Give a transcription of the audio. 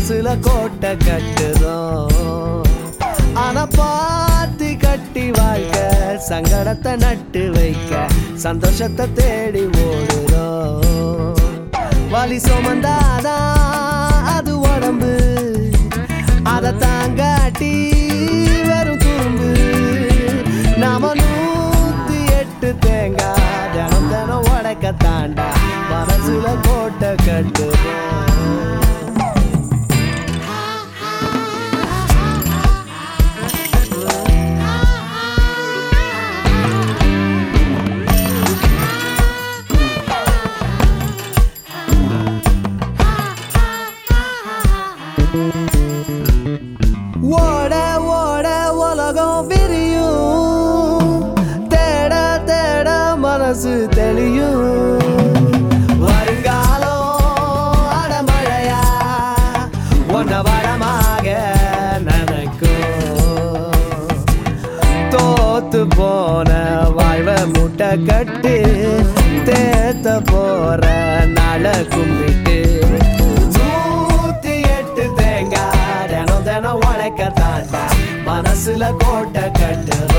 மனசுல கோட்டை கட்டுறோம் ஆனா பாத்தி கட்டி வாழ்க்க சங்கடத்தை நட்டு வைக்க சந்தோஷத்தை தேடி ஓடுறோம் வலி சுமந்தாதான் அது உடம்பு அதை தாங்காட்டி வெறும் துரும்பு நாம நூத்தி எட்டு தேங்காய் தினம் தினம் உடைக்க தாண்டா மனசுல கோட்டை கட்டுறோம் ஓட ஓட உலகம் விரியும் தேட தேட மனசு தெளியும் வருங்காலம் அடமழையா ஒன்ன வரமாக நினைக்கும் தோத்து போன வாழ்வ முட்டை கட்டு தேத்த போற நாள கும்பிட்டு நூத்தி எட்டு தேங்காய் தினம் தினம் உழைக்க தாண்டா மனசுல கோட்டை கட்டுற